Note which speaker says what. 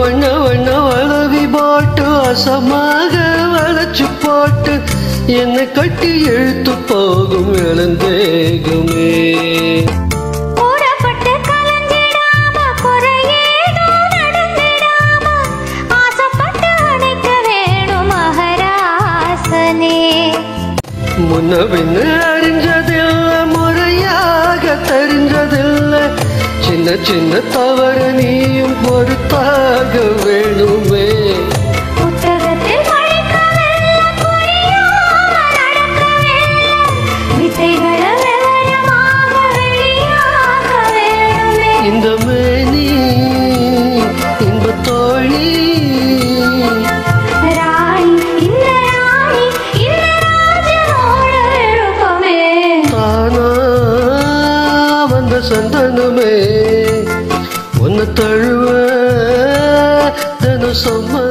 Speaker 1: வண்ண வண்ண வளவி போட்டு அசமாக வளைச்சு போட்டு என்னை கட்டி இழுத்து போகும் இளந்தேகமே
Speaker 2: கூறப்பட்டு கலந்திடாம குறையேதும் நடந்திடாம ஆசைப்பட்டு அணைக்க வேணும் மகராசனே
Speaker 1: முன்ன பின்ன அறிஞ்சதில்லை முறையாக தெரிஞ்சதில்லை சின்ன சின்ன தவறு நீயும் பொறுத்தாக வேணுமே
Speaker 2: புத்தகத்தில் படிக்கவில்லை, புரியாம நடக்கவில்லை. வித்தைகளை விவரமாக வெளியாக வேணுமே.
Speaker 1: இந்த மேனி இன்ப தோழி
Speaker 2: ராணி, இந்த ராணி, இந்த ராஜனோட விருப்பமே.
Speaker 1: தானா வந்த சந்தனமே உன்னை தழுவ தினம் சொன்ன